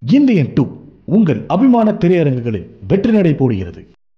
Indian two உங்கள் அபிமான திரையரங்குகளில் வெற்றி நடை போடுகிறது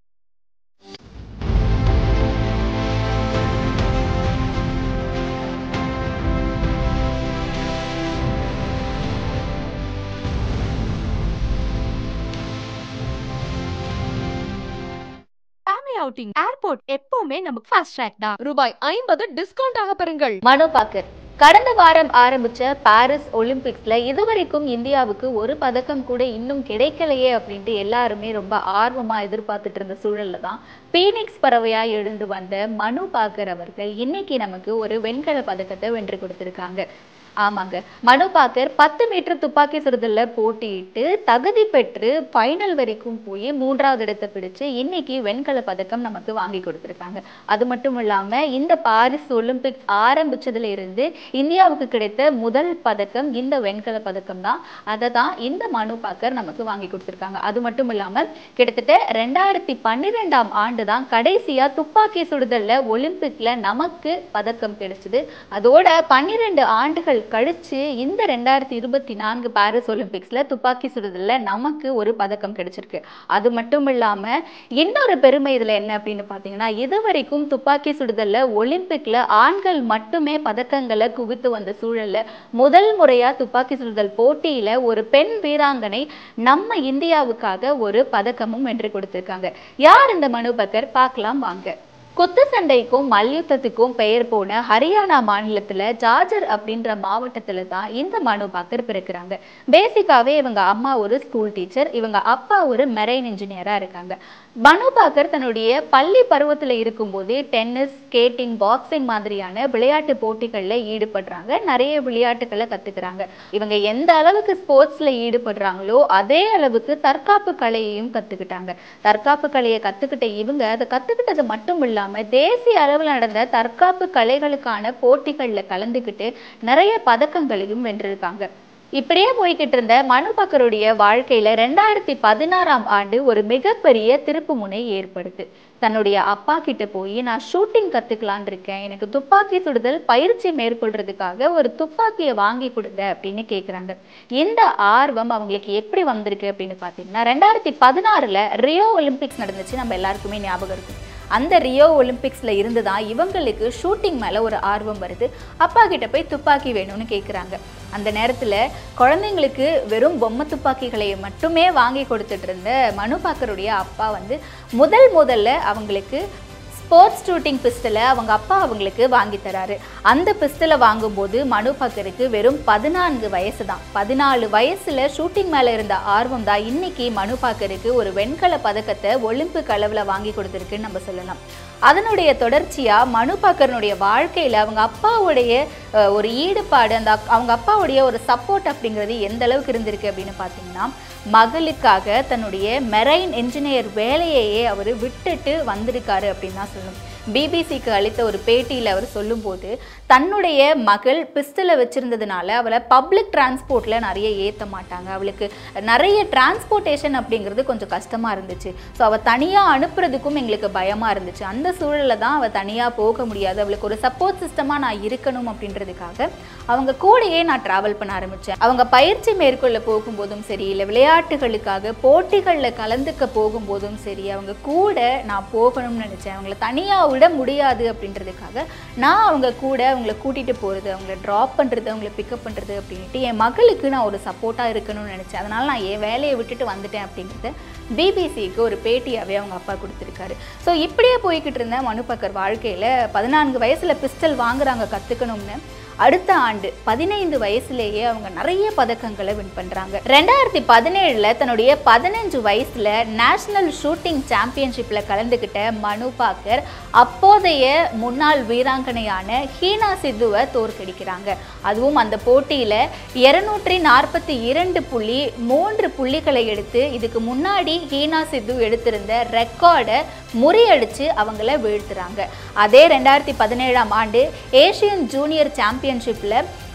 ஃபேமிலி அவுட்டிங் ஏர்போர்ட் எப்பவுமே நமக்கு ஃபாஸ்ட் ட்ராக் தான் ரூபாய் ஐம்பது டிஸ்கவுண்ட் ஆக பெறுங்கள் மனோ பாக்கர் கடந்த வாரம் ஆரம்பிச்ச பாரிஸ் ஒலிம்பிக்ஸ்ல இதுவரைக்கும் இந்தியாவுக்கு ஒரு பதக்கம் கூட இன்னும் கிடைக்கலையே அப்படின்ட்டு எல்லாருமே ரொம்ப ஆர்வமா எதிர்பார்த்துட்டு இருந்த சூழல்ல தான் பீனிக்ஸ் பறவையா எழுந்து வந்த மனு பாக்கர் அவர்கள் இன்னைக்கு நமக்கு ஒரு வெண்கல பதக்கத்தை வென்று கொடுத்திருக்காங்க ஆமாங்க மனு பாக்கர் பத்து மீட்டர் துப்பாக்கி சுடுதல்ல போட்டியிட்டு தகுதி பெற்று ஃபைனல் வரைக்கும் போய் மூன்றாவது இடத்தை பிடிச்சு இன்னைக்கு வெண்கல பதக்கம் நமக்கு வாங்கி கொடுத்திருக்காங்க அது மட்டும் இல்லாம இந்த பாரிஸ் ஒலிம்பிக்ஸ் ஆரம்பிச்சதுல இருந்து இந்தியாவுக்கு கிடைத்த முதல் பதக்கம் இந்த வெண்கல பதக்கம் தான் அதை தான் இந்த மனு பாக்கர் நமக்கு வாங்கி கொடுத்திருக்காங்க அது மட்டும் இல்லாம கிட்டத்தட்ட ரெண்டாயிரத்தி பன்னிரெண்டாம் ஆண்டு தான் கடைசியா துப்பாக்கி சுடுதல்ல ஒலிம்பிக்ல நமக்கு பதக்கம் கிடைச்சது அதோட பன்னிரெண்டு ஆண்டுகள் கழிச்சு இந்த ரெண்டாயிரத்தி இருபத்தி நான்கு பாரிஸ் ஒலிம்பிக்ஸ்ல துப்பாக்கி சுடுதல்ல நமக்கு ஒரு பதக்கம் கிடைச்சிருக்கு அது மட்டும் இல்லாம இன்னொரு பெருமை இதுல என்ன அப்படின்னு பாத்தீங்கன்னா இதுவரைக்கும் துப்பாக்கி சுடுதல்ல ஒலிம்பிக்ல ஆண்கள் மட்டுமே பதக்கங்களை குவித்து வந்த சூழல்ல முதல் முறையா துப்பாக்கி சுடுதல் போட்டியில ஒரு பெண் வீராங்கனை நம்ம இந்தியாவுக்காக ஒரு பதக்கமும் வென்று கொடுத்திருக்காங்க யார் இந்த மனு பக்கர் பார்க்கலாம் வாங்க குத்து சண்டைக்கும் மல்யுத்தத்துக்கும் பெயர் போன ஹரியானா மாநிலத்துல ஜார்ஜர் அப்படின்ற மாவட்டத்துல தான் இந்த மனு பாக்கர் பிறக்கிறாங்க பேசிக்காவே இவங்க அம்மா ஒரு ஸ்கூல் டீச்சர் இவங்க அப்பா ஒரு மெரைன் இன்ஜினியரா இருக்காங்க மனு பாக்கர் தன்னுடைய பள்ளி பருவத்துல இருக்கும்போதே டென்னிஸ் ஸ்கேட்டிங் பாக்ஸிங் மாதிரியான விளையாட்டு போட்டிகள்ல ஈடுபடுறாங்க நிறைய விளையாட்டுகளை கத்துக்கிறாங்க இவங்க எந்த அளவுக்கு ஸ்போர்ட்ஸ்ல ஈடுபடுறாங்களோ அதே அளவுக்கு தற்காப்பு கலையையும் கத்துக்கிட்டாங்க தற்காப்பு கலையை கத்துக்கிட்ட இவங்க அதை கத்துக்கிட்டது மட்டும் இல்லாம தேசிய அளவில் நடந்த தற்காப்பு கலைகளுக்கான போட்டிகள்ல கலந்துக்கிட்டு நிறைய பதக்கங்களையும் வென்றிருக்காங்க இப்படியே போய்கிட்டு இருந்த மனு பக்கருடைய வாழ்க்கையில ரெண்டாயிரத்தி பதினாறாம் ஆண்டு ஒரு மிகப்பெரிய திருப்புமுனை ஏற்படுது தன்னுடைய அப்பா கிட்ட போய் நான் ஷூட்டிங் கத்துக்கலான் இருக்கேன் எனக்கு துப்பாக்கி சுடுதல் பயிற்சி மேற்கொள்றதுக்காக ஒரு துப்பாக்கியை வாங்கி கொடுங்க அப்படின்னு கேக்குறாங்க இந்த ஆர்வம் அவங்களுக்கு எப்படி வந்திருக்கு அப்படின்னு பாத்தீங்கன்னா ரெண்டாயிரத்தி பதினாறுல ரியோ ஒலிம்பிக்ஸ் நடந்துச்சு நம்ம எல்லாருக்குமே ஞாபகம் இருக்கு அந்த ரியோ ஒலிம்பிக்ஸ்ல இருந்து தான் இவங்களுக்கு ஷூட்டிங் மேல ஒரு ஆர்வம் வருது அப்பா கிட்ட போய் துப்பாக்கி வேணும்னு கேக்குறாங்க அந்த நேரத்துல குழந்தைங்களுக்கு வெறும் பொம்மை துப்பாக்கிகளை மட்டுமே வாங்கி கொடுத்துட்டு இருந்த மனு பாக்கருடைய அப்பா வந்து முதல் முதல்ல அவங்களுக்கு ஸ்போர்ட்ஸ் ஷூட்டிங் பிஸ்டலை அவங்க அப்பா அவங்களுக்கு வாங்கி தராரு அந்த பிஸ்டலை வாங்கும்போது மனு பக்கருக்கு வெறும் பதினான்கு வயசு தான் பதினாலு வயசுல ஷூட்டிங் மேல இருந்த ஆர்வம் தான் இன்னைக்கு மனு பாக்கருக்கு ஒரு வெண்கல பதக்கத்தை ஒலிம்பிக் அளவுல வாங்கி கொடுத்துருக்குன்னு நம்ம சொல்லலாம் அதனுடைய தொடர்ச்சியா மனு பாக்கரனுடைய வாழ்க்கையில அவங்க அப்பாவுடைய அஹ், ஒரு ஈடுபாடு அந்த அக்- அவங்க அப்பாவுடைய ஒரு சப்போர்ட் அப்படிங்கிறது எந்த அளவுக்கு இருந்திருக்கு அப்படின்னு பார்த்தீங்கன்னா மகளுக்காக தன்னுடைய மெரைன் இன்ஜினியர் வேலையையே அவர் விட்டுட்டு வந்திருக்காரு அப்படின்னு தான் சொல்லணும் பிபிசிக்கு அளித்த ஒரு பேட்டியில் அவர் சொல்லும்போது தன்னுடைய மகள் பிஸ்டலை வச்சிருந்ததுனால அவளை பப்ளிக் டிரான்ஸ்போர்ட்டில் நிறைய ஏற்ற மாட்டாங்க அவளுக்கு நிறைய டிரான்ஸ்போர்ட்டேஷன் அப்படிங்கிறது கொஞ்சம் கஷ்டமாக இருந்துச்சு ஸோ அவள் தனியாக அனுப்புறதுக்கும் எங்களுக்கு பயமாக இருந்துச்சு அந்த சூழலில் தான் அவள் தனியாக போக முடியாது அவளுக்கு ஒரு சப்போர்ட் சிஸ்டமாக நான் இருக்கணும் அப்படின்றதுக்காக அவங்க கூடயே நான் ட்ராவல் பண்ண ஆரம்பித்தேன் அவங்க பயிற்சி மேற்கொள்ள போகும்போதும் சரி இல்லை விளையாட்டுகளுக்காக போட்டிகளில் கலந்துக்க போகும்போதும் சரி அவங்க கூட நான் போகணும்னு நினச்சேன் அவங்கள தனியாக விட முடியாது அப்படின்றதுக்காக நான் அவங்க கூட அவங்கள கூட்டிகிட்டு போகிறது அவங்கள ட்ராப் பண்ணுறது அவங்கள பிக்கப் பண்ணுறது அப்படின்ட்டு என் மகளுக்கு நான் ஒரு சப்போர்ட்டாக இருக்கணும்னு நினச்சேன் அதனால் நான் என் வேலையை விட்டுட்டு வந்துட்டேன் அப்படிங்கிறத பிபிசிக்கு ஒரு பேட்டியாகவே அவங்க அப்பா கொடுத்துருக்காரு ஸோ இப்படியே போய்கிட்டு இருந்த மனு பக்கர் வாழ்க்கையில் பதினான்கு வயசில் பிஸ்டல் வாங்குறாங்க கற்றுக்கணும்னு அடுத்த ஆண்டு பதினைந்து வயசுலேயே அவங்க நிறைய பதக்கங்களை வின் பண்றாங்க ரெண்டாயிரத்தி பதினேழுல தன்னுடைய பதினஞ்சு வயசுல நேஷனல் ஷூட்டிங் சாம்பியன்ஷிப்ல கலந்துக்கிட்ட மனு பாக்கர் அப்போதைய முன்னாள் வீராங்கனையான ஹீனா சித்துவை தோற்கடிக்கிறாங்க அதுவும் அந்த போட்டியில இருநூற்றி நாற்பத்தி இரண்டு புள்ளி மூன்று புள்ளிகளை எடுத்து இதுக்கு முன்னாடி ஹீனா சித்து எடுத்திருந்த ரெக்கார்டை முறியடிச்சு அவங்கள வீழ்த்துறாங்க அதே ரெண்டாயிரத்தி பதினேழாம் ஆண்டு ஏஷியன் ஜூனியர் சாம்பியன்ஷிப்பில்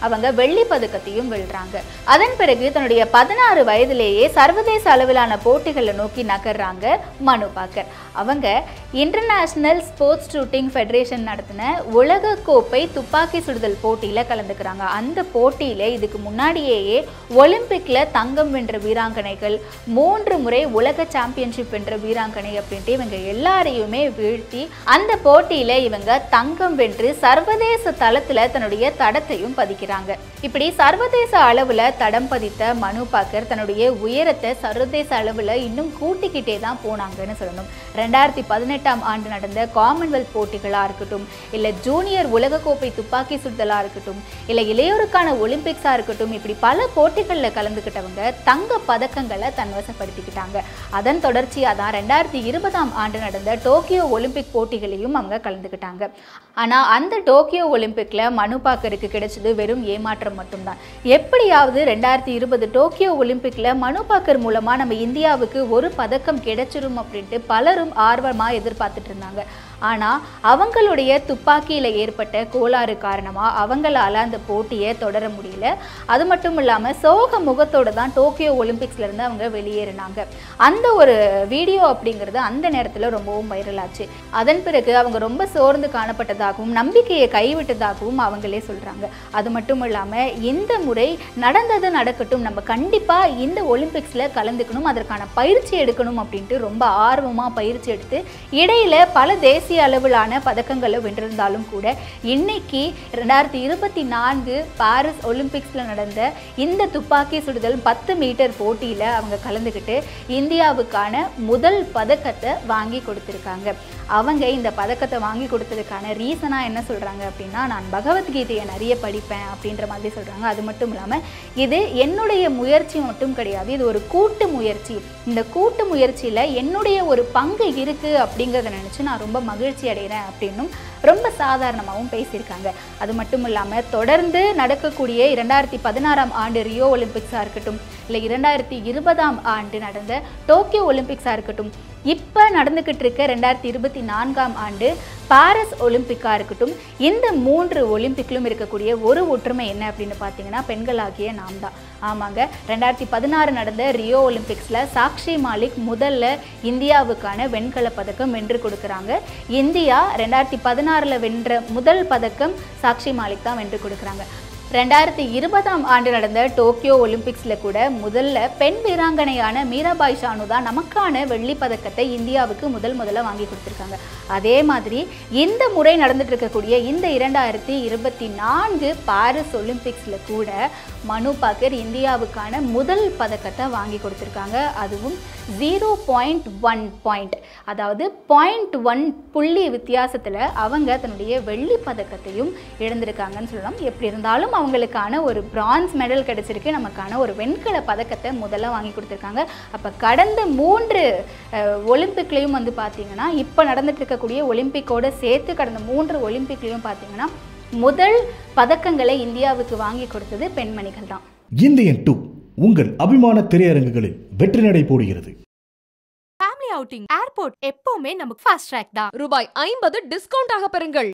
அவங்க வெள்ளி பதக்கத்தையும் வெல்றாங்க அதன் பிறகு தன்னுடைய பதினாறு வயதிலேயே சர்வதேச அளவிலான போட்டிகளை நோக்கி நகர்றாங்க மனு பாக்கர் அவங்க இன்டர்நேஷனல் ஸ்போர்ட்ஸ் ஷூட்டிங் ஃபெடரேஷன் நடத்தின உலக கோப்பை துப்பாக்கி சுடுதல் போட்டியில் கலந்துக்கிறாங்க அந்த போட்டியில இதுக்கு முன்னாடியேயே ஒலிம்பிக்ல தங்கம் வென்ற வீராங்கனைகள் மூன்று முறை உலக சாம்பியன்ஷிப் வென்ற வீராங்கனை அப்படின்ட்டு இவங்க எல்லாரையுமே வீழ்த்தி அந்த போட்டியில இவங்க தங்கம் வென்று சர்வதேச தளத்துல தன்னுடைய தடத்தையும் பதிக்கிறாங்க இப்படி சர்வதேச அளவுல தடம் பதித்த மனு பாக்கர் தன்னுடைய உயரத்தை சர்வதேச அளவுல இன்னும் கூட்டிக்கிட்டே தான் போனாங்கன்னு சொல்லணும் ரெண்டாயிரத்தி பதினெட்டாம் ஆண்டு நடந்த காமன்வெல்த் போட்டிகளா இருக்கட்டும் இல்ல ஜூனியர் உலகக்கோப்பை துப்பாக்கி சுடுதலா இருக்கட்டும் இல்ல இளையோருக்கான ஒலிம்பிக்ஸா இருக்கட்டும் இப்படி பல போட்டிகள்ல கலந்துக்கிட்டவங்க தங்க பதக்கங்களை தன்வசப்படுத்திக்கிட்டாங்க அதன் தொடர்ச்சியா தான் ரெண்டாயிரத்தி இருபதாம் ஆண்டு நடந்த டோக்கியோ ஒலிம்பிக் போட்டிகளையும் அவங்க கலந்துக்கிட்டாங்க ஆனா அந்த டோக்கியோ ஒலிம்பிக்ல மனு பாக்கருக்கு கிடைச்சது வெறும் ஏமாற்றம் மட்டும்தான் எப்படியாவது ரெண்டாயிரத்தி இருபது டோக்கியோ ஒலிம்பிக்ல மனு பாக்கர் மூலமா நம்ம இந்தியாவுக்கு ஒரு பதக்கம் கிடைச்சிரும் அப்படின்ட்டு பலரும் ஆர்வமா எதிர்பார்த்துட்டு இருந்தாங்க ஆனா அவங்களுடைய துப்பாக்கியில ஏற்பட்ட கோளாறு காரணமா அவங்களால அந்த போட்டியை தொடர முடியல அது மட்டும் இல்லாம சோக முகத்தோட தான் டோக்கியோ ஒலிம்பிக்ஸ்ல இருந்து அவங்க வெளியேறினாங்க அந்த ஒரு வீடியோ அப்படிங்கிறது அந்த நேரத்துல ரொம்பவும் வைரல் ஆச்சு அதன் பிறகு அவங்க ரொம்ப சோர்ந்து காணப்பட்டதாகவும் நம்பிக்கையை கைவிட்டதாகவும் அவங்களே சொல்றாங்க அது மட்டும் இல்லாம இந்த முறை நடந்தது நடக்கட்டும் நம்ம கண்டிப்பா இந்த ஒலிம்பிக்ஸ்ல கலந்துக்கணும் அதற்கான பயிற்சி எடுக்கணும் அப்படின்ட்டு ரொம்ப ஆர்வமா பயிற்சி எடுத்து இடையில பல தேசிய அளவிலான பதக்கங்களை வென்றிருந்தாலும் கூட இன்னைக்கு ரெண்டாயிரத்தி இருபத்தி நான்கு பாரிஸ் ஒலிம்பிக்ஸ்ல நடந்த இந்த துப்பாக்கி சுடுதல் பத்து மீட்டர் போட்டியில அவங்க கலந்துக்கிட்டு இந்தியாவுக்கான முதல் பதக்கத்தை வாங்கி கொடுத்துருக்காங்க அவங்க இந்த பதக்கத்தை வாங்கி கொடுத்ததுக்கான ரீசனாக என்ன சொல்கிறாங்க அப்படின்னா நான் பகவத்கீதையை நிறைய படிப்பேன் அப்படின்ற மாதிரி சொல்கிறாங்க அது மட்டும் இல்லாமல் இது என்னுடைய முயற்சி மட்டும் கிடையாது இது ஒரு கூட்டு முயற்சி இந்த கூட்டு முயற்சியில் என்னுடைய ஒரு பங்கு இருக்குது அப்படிங்கிறத நினச்சி நான் ரொம்ப மகிழ்ச்சி அடைகிறேன் அப்படின்னும் ரொம்ப சாதாரணமாகவும் பேசியிருக்காங்க அது மட்டும் இல்லாமல் தொடர்ந்து நடக்கக்கூடிய இரண்டாயிரத்தி பதினாறாம் ஆண்டு ரியோ ஒலிம்பிக்ஸாக இருக்கட்டும் இல்லை இரண்டாயிரத்தி இருபதாம் ஆண்டு நடந்த டோக்கியோ ஒலிம்பிக்ஸாக இருக்கட்டும் இப்போ நடந்துக்கிட்டு இருக்க ரெண்டாயிரத்தி இருபத்தி நான்காம் ஆண்டு பாரிஸ் ஒலிம்பிக்காக இருக்கட்டும் இந்த மூன்று ஒலிம்பிக்லும் இருக்கக்கூடிய ஒரு ஒற்றுமை என்ன அப்படின்னு பார்த்தீங்கன்னா பெண்களாகிய நாம் தான் ஆமாங்க ரெண்டாயிரத்தி பதினாறு நடந்த ரியோ ஒலிம்பிக்ஸில் சாக்ஷி மாலிக் முதல்ல இந்தியாவுக்கான வெண்கல பதக்கம் வென்று கொடுக்குறாங்க இந்தியா ரெண்டாயிரத்தி பதினாறில் வென்ற முதல் பதக்கம் சாக்ஷி மாலிக் தான் வென்று கொடுக்குறாங்க ரெண்டாயிரத்தி இருபதாம் ஆண்டு நடந்த டோக்கியோ ஒலிம்பிக்ஸில் கூட முதல்ல பெண் வீராங்கனையான மீராபாய் சானு தான் நமக்கான வெள்ளி பதக்கத்தை இந்தியாவுக்கு முதல் முதல்ல வாங்கி கொடுத்துருக்காங்க அதே மாதிரி இந்த முறை நடந்துட்டு இருக்கக்கூடிய இந்த இரண்டாயிரத்தி இருபத்தி நான்கு பாரிஸ் ஒலிம்பிக்ஸில் கூட மனு பாக்கர் இந்தியாவுக்கான முதல் பதக்கத்தை வாங்கி கொடுத்துருக்காங்க அதுவும் ஜீரோ பாயிண்ட் ஒன் பாயிண்ட் அதாவது பாயிண்ட் ஒன் புள்ளி வித்தியாசத்தில் அவங்க தன்னுடைய வெள்ளி பதக்கத்தையும் இழந்திருக்காங்கன்னு சொல்லலாம் எப்படி இருந்தாலும் அவங்களுக்கான ஒரு பிரான்ஸ் மெடல் கிடைச்சிருக்கு நமக்கான ஒரு வெண்கல பதக்கத்தை முதல்ல வாங்கி கொடுத்துருக்காங்க அப்போ கடந்த மூன்று அஹ், ஒலிம்பிக்லேயும் வந்து பார்த்தீங்கன்னா இப்போ நடந்துட்டு இருக்கக்கூடிய ஒலிம்பிக்கோட சேர்த்து கடந்த மூன்று ஒலிம்பிக்லேயும் பார்த்தீங்கன்னா முதல் பதக்கங்களை இந்தியாவுக்கு வாங்கி கொடுத்தது பெண்மணிகள் தான் இந்தியன் டூ உங்கள் அபிமான திரையரங்குகளில் வெற்றி நடை போடுகிறது ஃபேமிலி அவுட்டிங் ஏர்போர்ட் எப்பவுமே நமக்கு ஃபாஸ்ட் ட்ராக் தான் ரூபாய் ஐம்பது டிஸ்கவுண்ட் ஆக பெறுங்கள்